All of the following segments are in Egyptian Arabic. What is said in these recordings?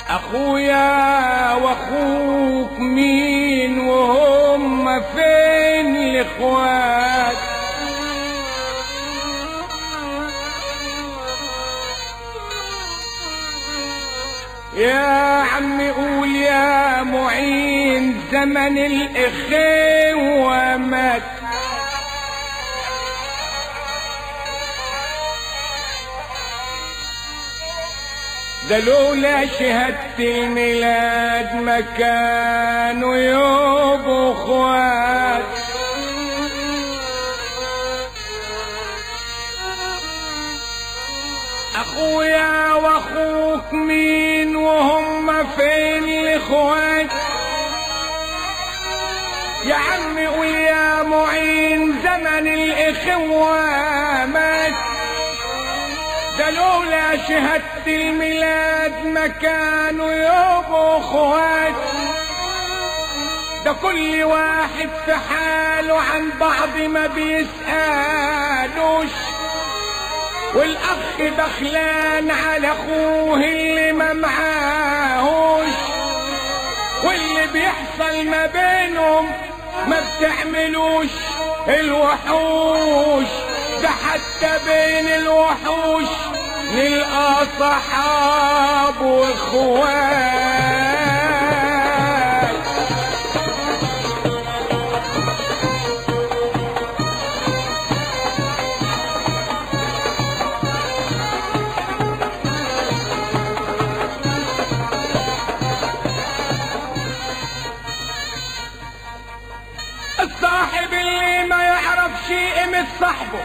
اخويا واخوك مين وهم فين الاخوات يا عمي قول يا معين زمن الاخوة مات ده لولا شهادة الميلاد ما كانوا يبقوا اخوات اخويا واخوك مين وهم فين الاخوات يا عمي قول يا معين زمن الاخوة مات ده لولا شهادة الميلاد ما كانوا يبقوا اخوات ده كل واحد في حاله عن بعض ما بيسألوش والاخ بخلان على اخوه اللي ما معاهوش واللي بيحصل ما بينهم ما بتعملوش الوحوش ده حتى بين الوحوش نلقى صحاب واخوات الصاحب اللي ما يعرفش قيمة صاحبه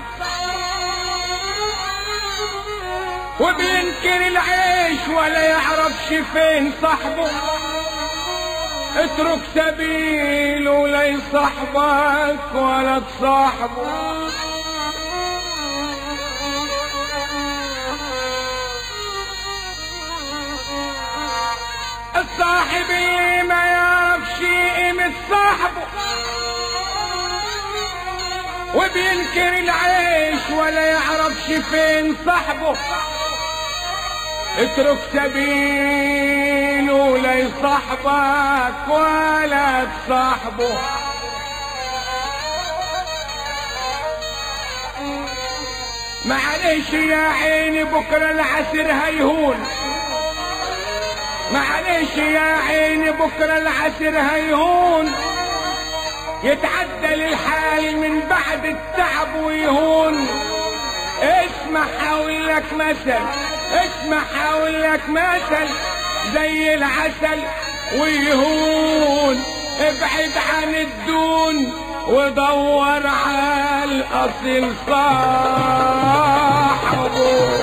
وبينكر العيش ولا يعرفش فين صاحبه اترك سبيله لا يصاحبك ولا تصاحبه الصاحب اللي ما يعرفش قيمة صاحبه وبينكر العيش ولا يعرفش فين صاحبه اترك سبيله لا يصاحبك ولا تصاحبه معلش يا عيني بكرة العسر هيهون معلش يا عيني بكرة العسر هيهون يتعدل الحال من بعد التعب ويهون اسمع حاول لك مثل اسمع حاول لك مثل زي العسل ويهون ابعد عن الدون ودور على الاصل صاحبه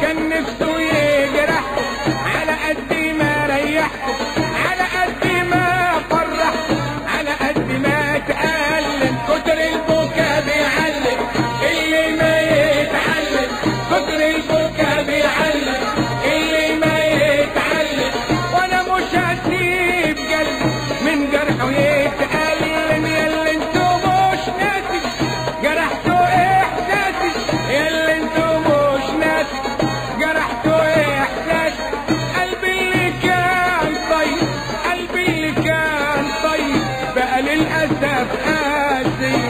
كان نفسه يجرحكم على قد ما ريحكم على قد ما فرحكم على قد ما تألم كتر البكا بيعلم اللي ما يتعلم كتر البكا بيعلم اللي ما يتعلم وانا مش هسيب قلبي من جرحه يتألم ياللي انتوا مش ناسي جرحتوا احساسي ياللي انتوا مش ناسي جرحتوا احساسي قلبي اللي كان طيب قلبي اللي كان طيب بقى للاسف قاسي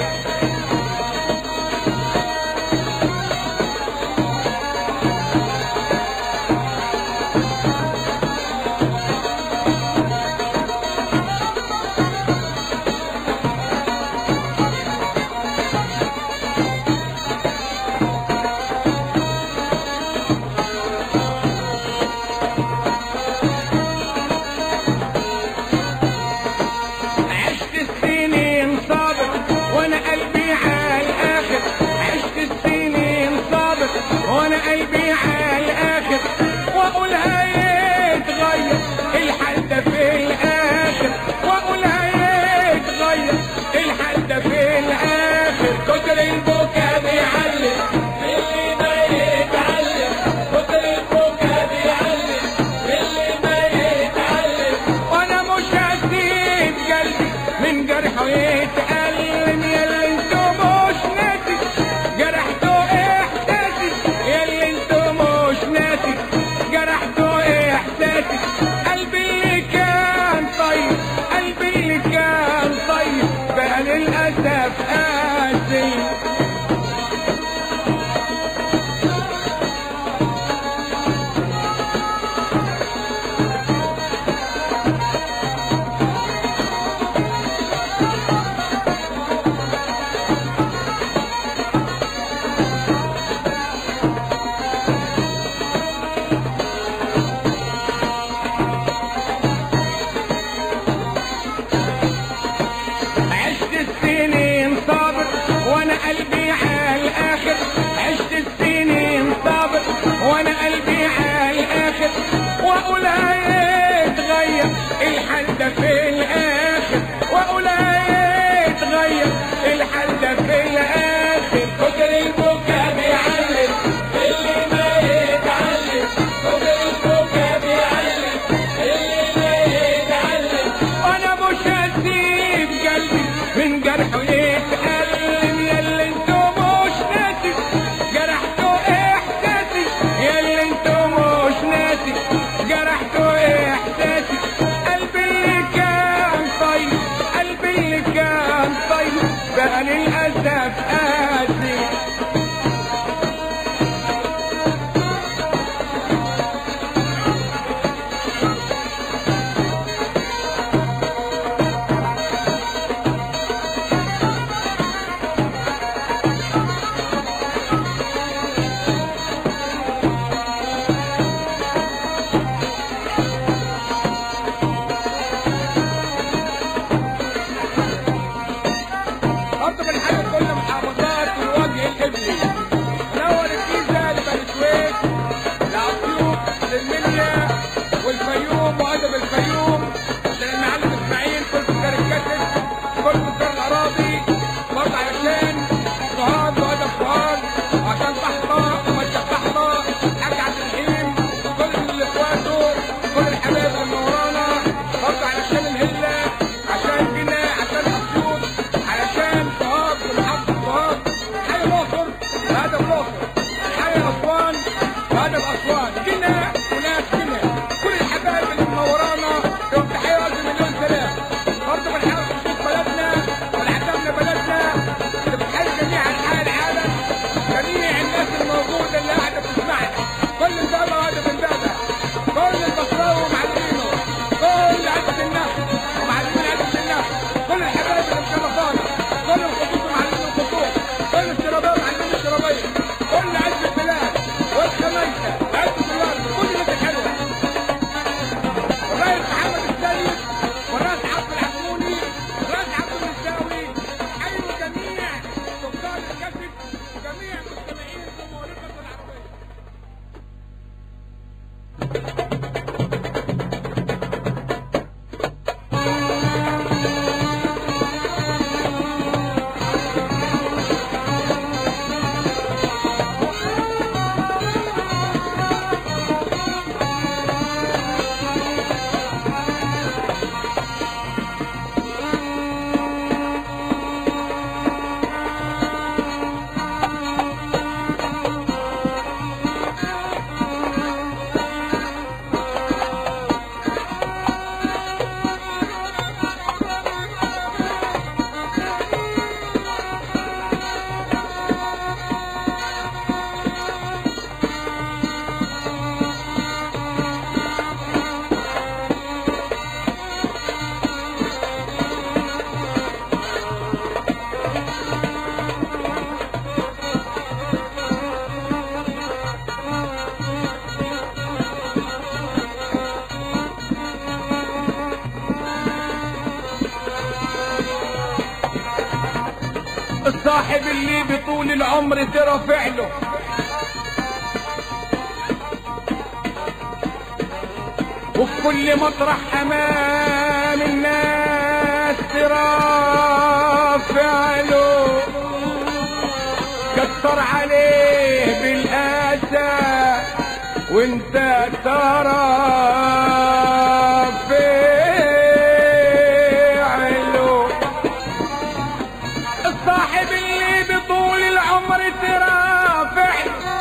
عشت السنين صابر وانا قلبي على الاخر عشت السنين صابر وانا قلبي على الاخر واقول هيتغير الحال ده في الاخر واقول هيتغير الحال ده في الاخر كتر البكا بيعلم اللي ما يتعلم كتر البكا بيعلم اللي ما يتعلم وانا مش هسيب قلبي من جرحه يتألم ياللي انتوا مش ناسي جرحتوا احساسي ياللي انتوا مش ناسي جرحتوا احساسي قلبي اللي كان طيب قلبي اللي كان طيب بقى للاسف قاسي عشت السنين صابر وانا قلبي على الاخر عشت السنين صابر وانا قلبي على الاخر واقول هيتغير الحال ده في الاخر واقول هيتغير الحال ده في الاخر كتر البكا بيعلم اللي ما يتعلم كتر البكا بيعلم اللي ما يتعلم وانا مش هسيب قلبي من جرحه يتألم ياللي انتوا مش ناسي جرحتوا احساسي ياللي انتوا مش ناسي جرحتوا احساسي قلبي اللي كان طيب قلبي اللي كان طيب بقى للاسف قاسي أرض الحاجة كل محافظات الوجه الإبلي من أول الجيزة لبني سويف لأسيوط للمنيا والفيوم وأدب الفيوم للمعلم إسماعيل كل تجار الكتف كل تجار الأراضي برضه علشان سهاد وأدب سهاد عشان صحبة ومجد صحبة حاج عبد الرحيم كل إخواته كل الحبايب اللي ورانا برضه علشان الهلة عشان جنة عشان أسيوط علشان سهاد ومحافظة سهاد حي الأقصر وأدب الأقصر حي أسوان وأدب أسوان جنة وناس جنة كل الحبايب اللي منورانا يوم تحية ألف مليون سلام برضه بنحاول نشوف بلدنا ونعتمنا بلدنا اللي بتحيي جميع أنحاء العالم جميع الناس الموجودة اللي قاعدة بتسمعنا كل مدابة وهذا بندابة كل البصراوي ومعلمينه كل عدة الناس ومعلمين عدة الناس كل الحبايب اللي مشرفانا كل الخطوط ومعلمين الخطوط كل الشرابات ومعلمين الشرابية كل عز البلاد والخميسة عز الصاحب اللي بطول العمر ترفع له وفي كل مطرح امام الناس ترافع له كتر عليه بالاسى وانت ترى فعله الصاحب اللي بطول العمر ترافع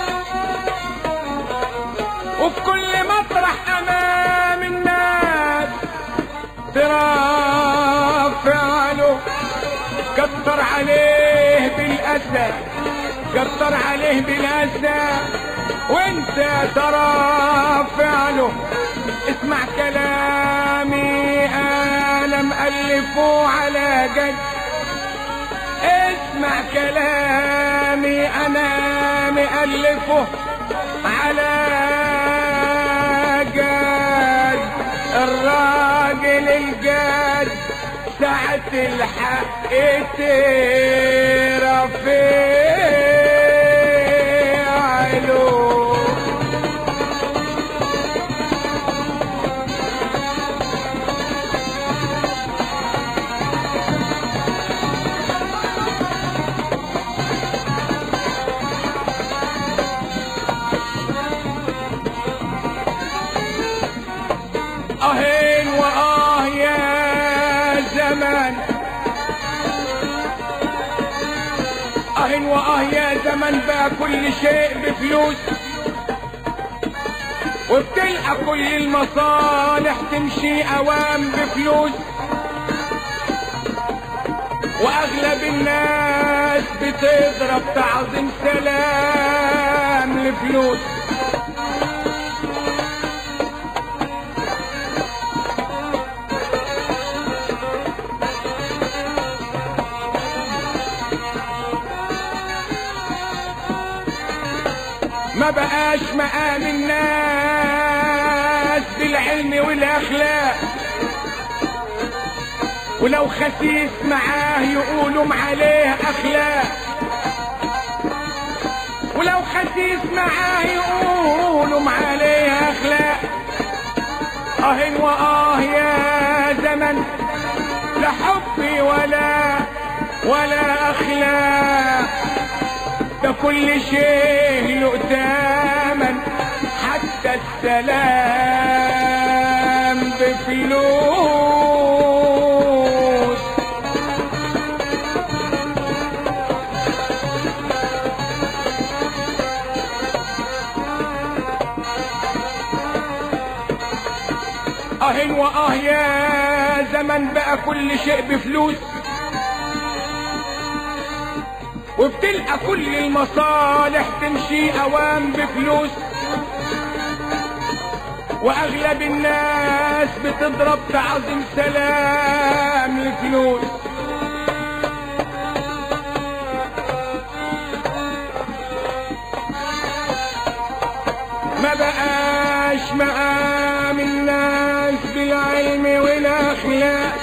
وفي كل مطرح امام الناس ترافع له كتر عليه بالاسى كتر عليه بالاسى وانت ترى فعله اسمع كلامي انا مألفه على جد اسمع كلامي انا مألفه على جد الراجل الجد ساعة الحق ترفع أهين وآه يا زمان أهين وآه يا زمان بقى كل شيء بفلوس وبتلقى كل المصالح تمشي أوام بفلوس وأغلب الناس بتضرب تعظيم سلام لفلوس ما بقاش مقام الناس بالعلم والاخلاق ولو خسيس معاه يقولوا عليه اخلاق ولو خسيس معاه يقولوا عليه اخلاق اه واه يا زمن لا حبي ولا ولا اخلاق ده كل شيء له تمن حتى السلام بفلوس اه واه يا زمن بقى كل شيء بفلوس وبتلقى كل المصالح تمشي اوام بفلوس واغلب الناس بتضرب تعظيم سلام لفلوس ما بقاش مقام الناس بالعلم والاخلاق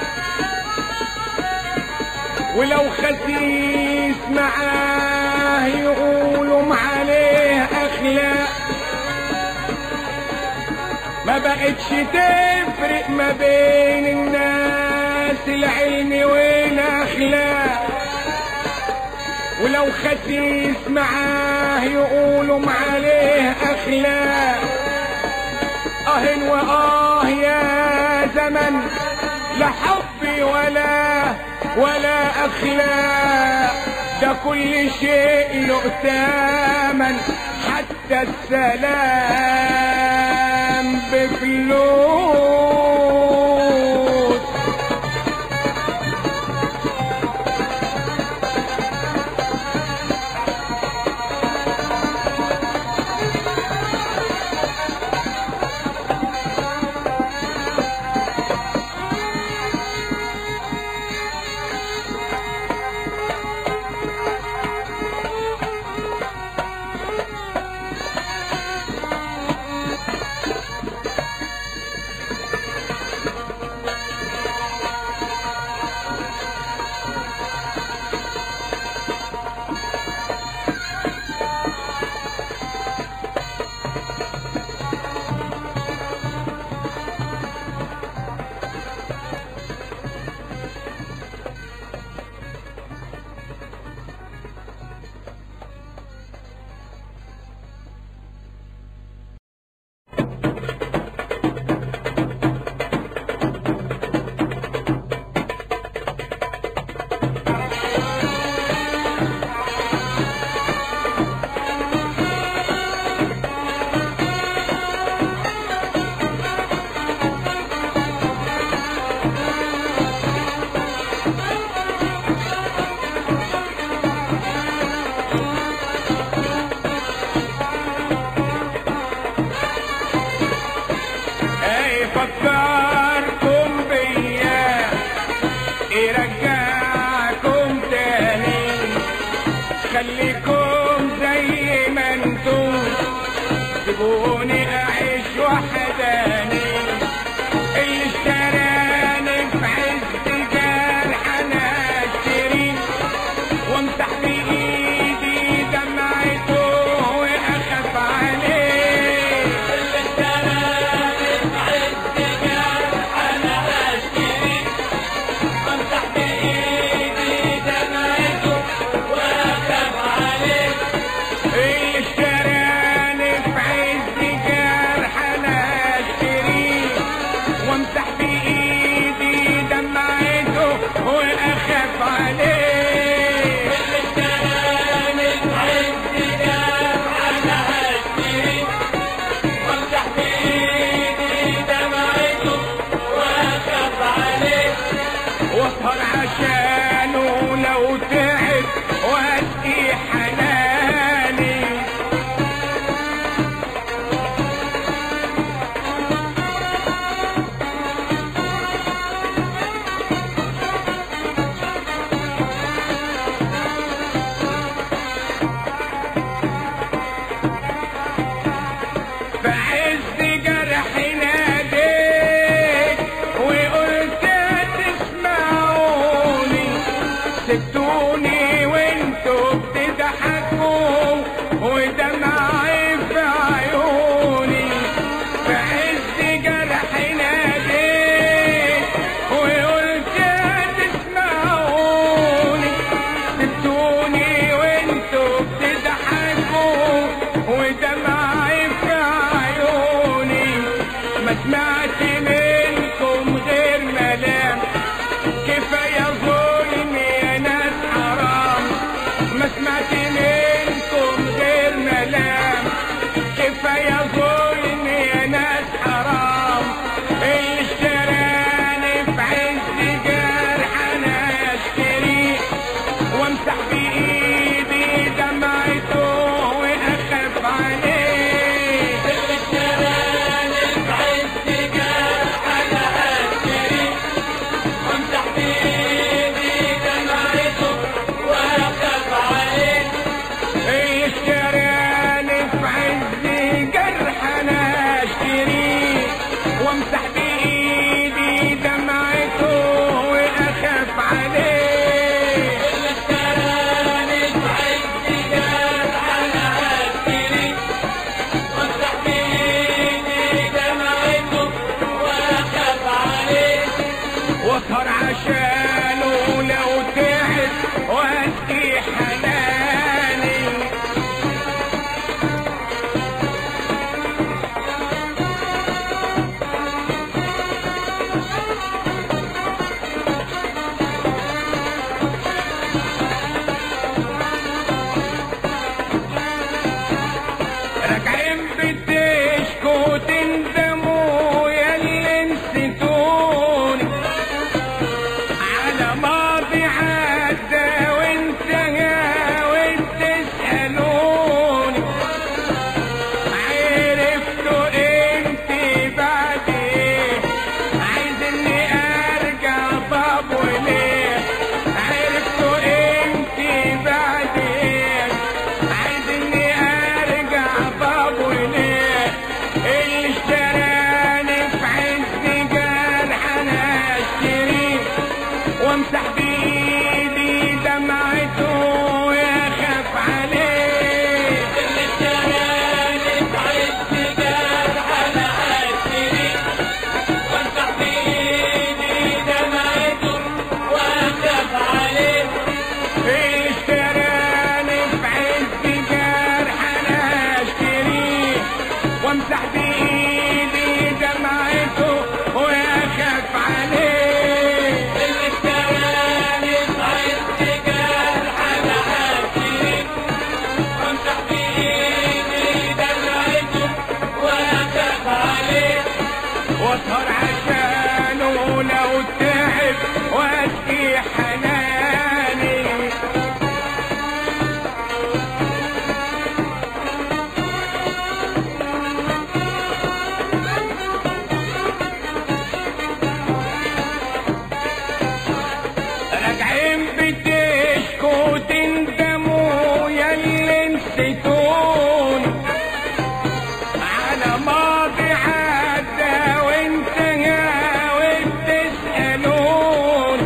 ولو خسيس معاه يقولوا عليه اخلاق ما بقتش تفرق ما بين الناس العلم والاخلاق ولو خسيس معاه يقولوا عليه اخلاق اه واه يا زمن لا حبي ولا ولا اخلاق ده كل شيء له ثمن حتى السلام بفلوس يفكركم بيا يرجعكم تاني خليكم زي ما انتم سيبوني اعيش وحداني اللي اشتراني في عز جرح انا اشتري وامسح بايدي دمعته واخاف عليه اللي اشتراني في عز جرح انا اشتري وامسح بايدي دمعته واخاف عليه اللي اشتراني في عز جرح انا اشتري وامسح بايدي دمعته واخاف عليه اللي اشتراني في عز جرح انا اشتري وامسح بايدي دمعته واخاف عليه واسهر عشانه لو تعب واسقي حناني بعز جرحي ناديت وقلت تسمعوني سبتوني وانتوا بتضحكوا ودمعي في عيوني بعز جرحي ناديت وقلت تسمعوني سبتوني وانتوا بتضحكوا ودمعي في عيوني ما سمعت منكم غير ملام كفاية ظلم يا ناس حرام ما سمعت منكم غير ملام كفاية ظلم يا ناس حرام اللي اشتراني في عز جرح انا اشتريه وامسح بايدي دمعته واخاف عليه اللي اشتراني في عز جرح انا اشتري وامسح بايدي دمعته واخاف عليه اللي اشتراني في عز جرح انا اشتريه وامسح بايدي دمعته واخاف عليه اللي اشتراني في عز جرح انا اشتري وامسح بايدي دمعته واخاف عليه واسهر عشانه لو تعب واسقي حناني راجعين بتشكوا تندموا يا اللي نسيتوني على ماضي عدى وانتهى وتسألوني عرفتوا انت بعد ايه عايز اني ارجع طب وليه عرفتوا انت بعد ايه عايز اني ارجع طب وليه اللي اشتراني في عز جرح انا اشتريه وامسح بايدي دمعته ويخاف عليه اللي اشتراني في عز جرح انا اشتري وامسح بايدي دمعته واخاف عليه اللي اشتراني في عز جرح انا اشتريه وامسح بايدي دمعته ويخاف عليه اللي اشتراني في عز جرح انا اشتري وامسح بايدي دمعته واخاف عليه واسهر عشانه لو تعب واسقي حناني ده ماضي عدى وانتهى وبتسألون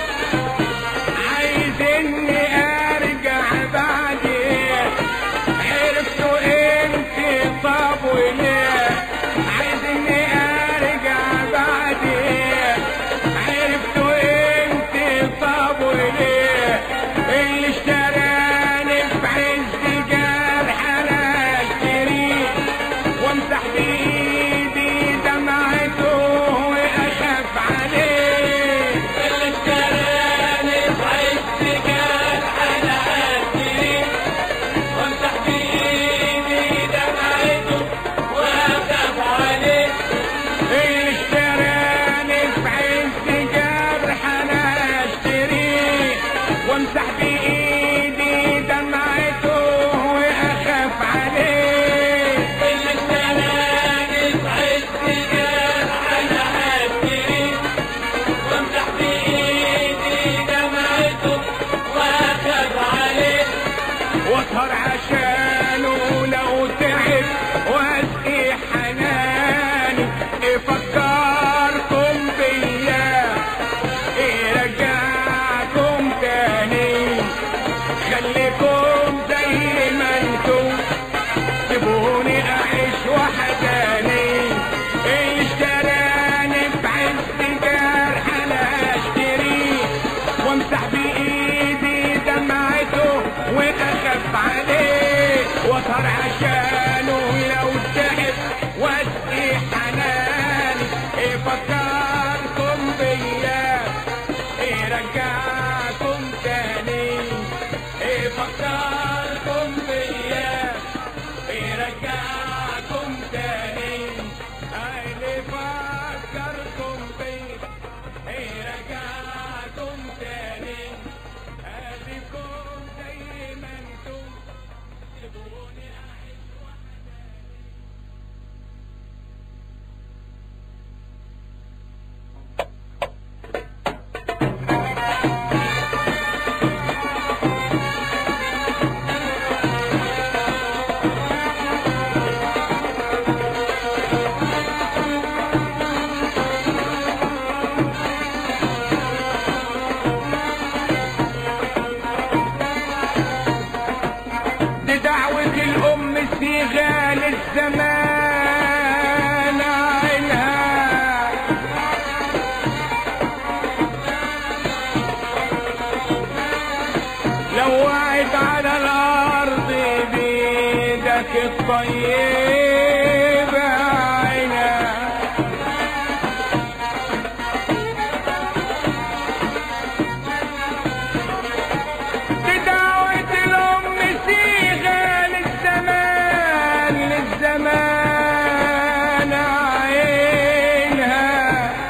عايزني ارجع بعدين عرفتوا انت طب وليه عايزني ارجع بعدين عرفتوا انت طب وليه اللي اشتراني في عز الجرح انا اشتريه وامسح بايدي دمعته واخاف عليه اللي اشتراني في عز جرح انا اشتري وامسح بايدي دمعته واخاف عليه اللي اشتراني في عز جرح انا اشتريه وامسح بايدي دمعته واخاف عليه اللي اشتراني في عز جرح انا اشتري وامسح بايدي دمعته واخاف عليه واسهر عشانه لو تعب واسقي حناني افكركم بيا يرجعكم تاني خليكم زي ما انتم سيبوني اعيش وحداني اللي اشتراني بعز جرح انا اشتريه وامسح بايدي دمعته واخاف عليه واسهر عشانه لو تعب واسقي حناني يفكركم بيا يرجعكم تاني يفكركم بيا يرجعكم تاني اللي فكركم بيا يرجعكم تاني خليكم زي ما انتم سيبوني اعيش دي دعوة الأم استغال الزمان عينها لو وعد على الأرض بيدك الطيبة عينها بدعوة الأم صيغة للزمان للزمان عينها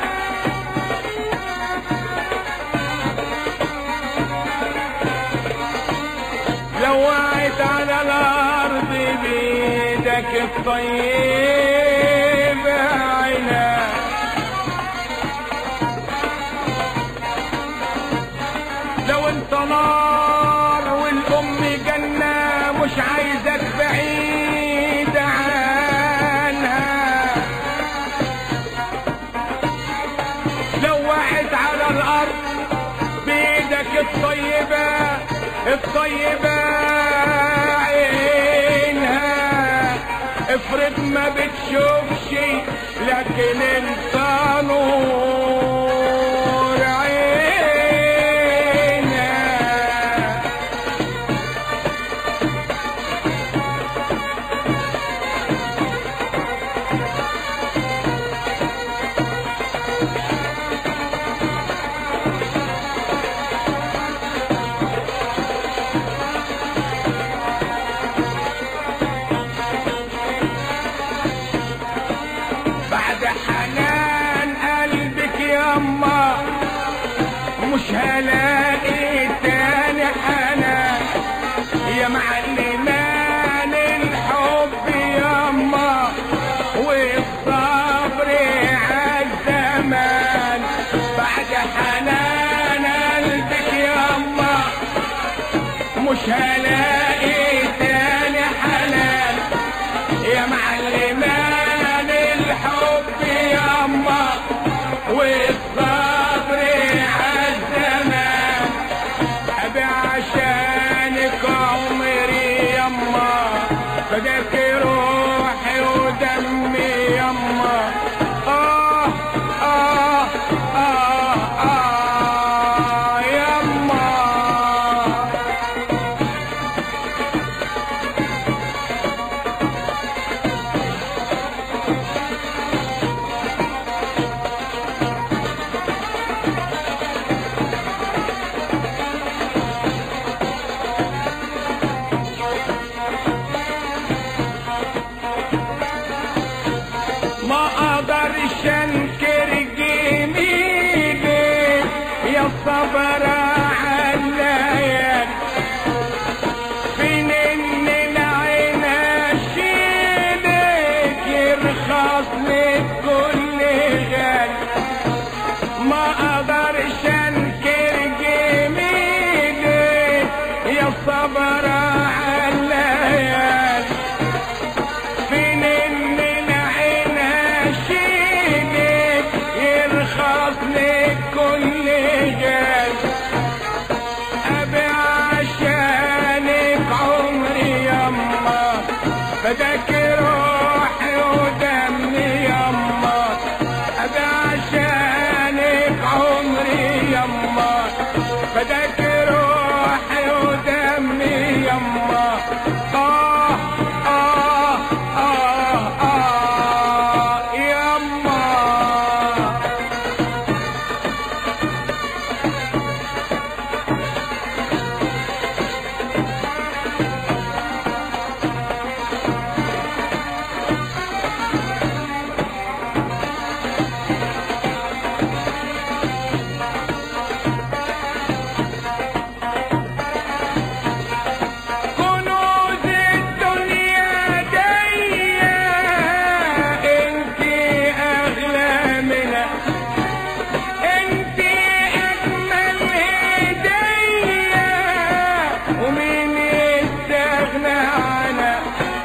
لو وقعت على الأرض بيدك الطيب عينها لو انت نار والام جنة مش عايزك بعيد عنها لو وقعت على الارض بايدك الطيبة الطيبة عينها افرض ما بتشوفش لكن انت نور عينها بعد حنان قلبك يما مش هلاقي تاني حنان يا معلمان الحب يما والصبر عالزمان بعد حنان قلبك يما مش هلاقي تاني حنان يا معلمان يما آه آه آه آه يما ما اقدرش انكر جميلك يا صبر عليا فين ان العين اشيلك يرخص لك كل غالي ما اقدرش انكر جميلك يا صبر عليا فين ان العين اشيلك يرخص لك كل جال ابي عشانك عمري يما فداك روحي ودمي يما ابي عشانك عمري يما فداك روحي ودمي يما آه آه آه آه يما كنوز الدنيا دي انت اغلى منها انت اجمل هدية ومين يستغنى عنها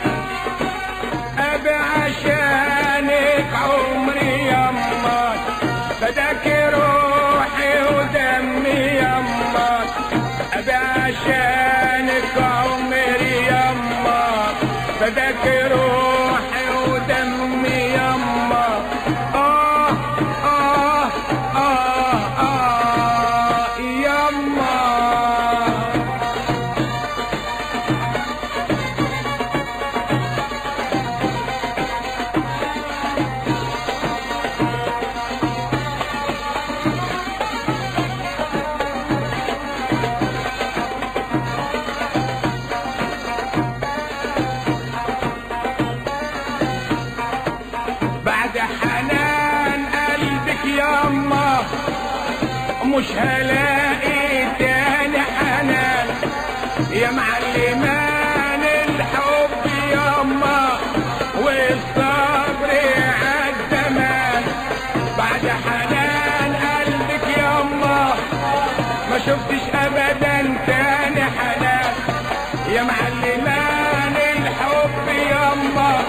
ابي عشانك عمري يما فداك روحي ودمي يما ابي عشانك عمري يما فداك روحي ودمي يما آه آه آه آه يما بعد حنان قلبك يما مش هلاقي تاني حنان يا معلمان الحب يما والصبر عالزمان بعد حنان قلبك يما ما شفتش ابدا تاني حنان يا معلمان الحب يما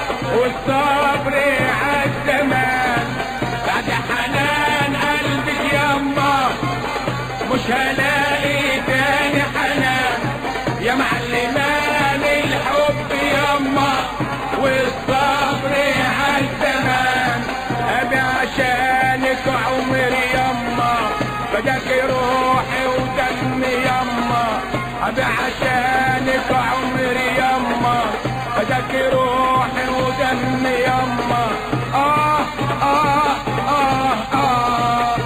والصبر عالزمان بعد حنان قلبك يما مش هلاقي تاني حنان يا معلمان الحب يما والصبر عالزمان ابي عشانك عمري يما فداك روحي ودمي يما ابي عشانك عمري يما فداك روحي ودمي يما آه آه آه آه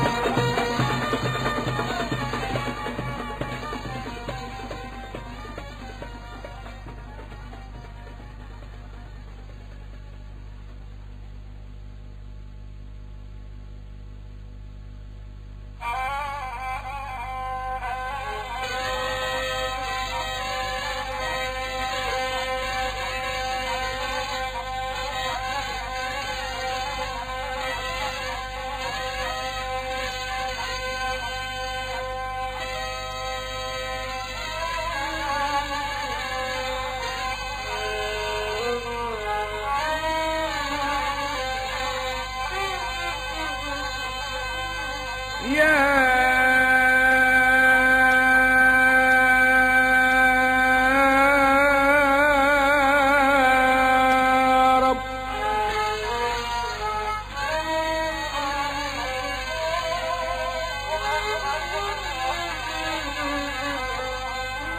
يا رب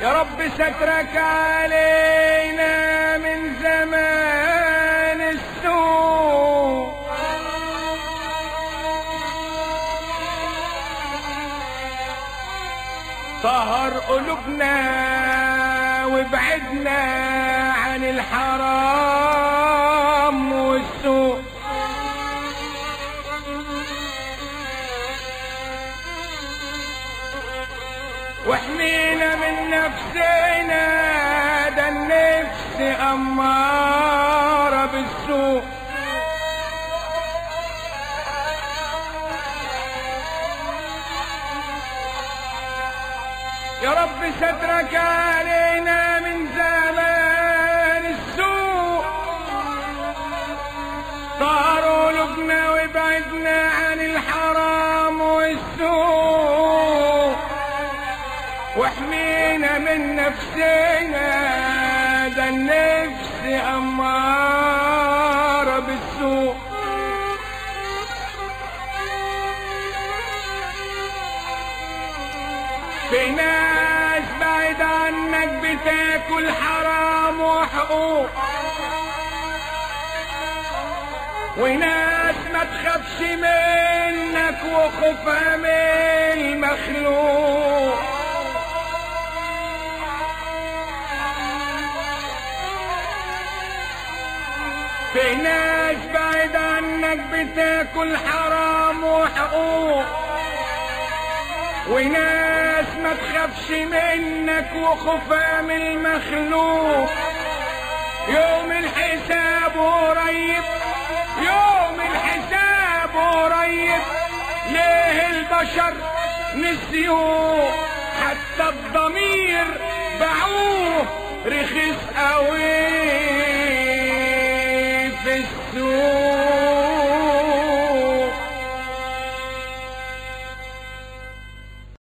يا رب سترك علينا من زمان السوء طهر قلوبنا وابعدنا عن الحرام والسوء واحمينا من نفسنا ده النفس أمارة بالسوء يا رب سترك علينا من زمان السوء طاروا لبنا وابعدنا عن الحرام والسوء واحمينا من نفسنا ده النفس أمارة بالسوء في ناس بعيد عنك بتاكل حرام وحقوق وناس ما تخافش منك وخوفها من المخلوق في ناس بعيد عنك بتاكل حرام وحقوق وناس ما تخافش منك وخوفها من المخلوق يوم الحساب قريب يوم الحساب قريب ليه البشر نسيوه حتى الضمير باعوه رخيص قوي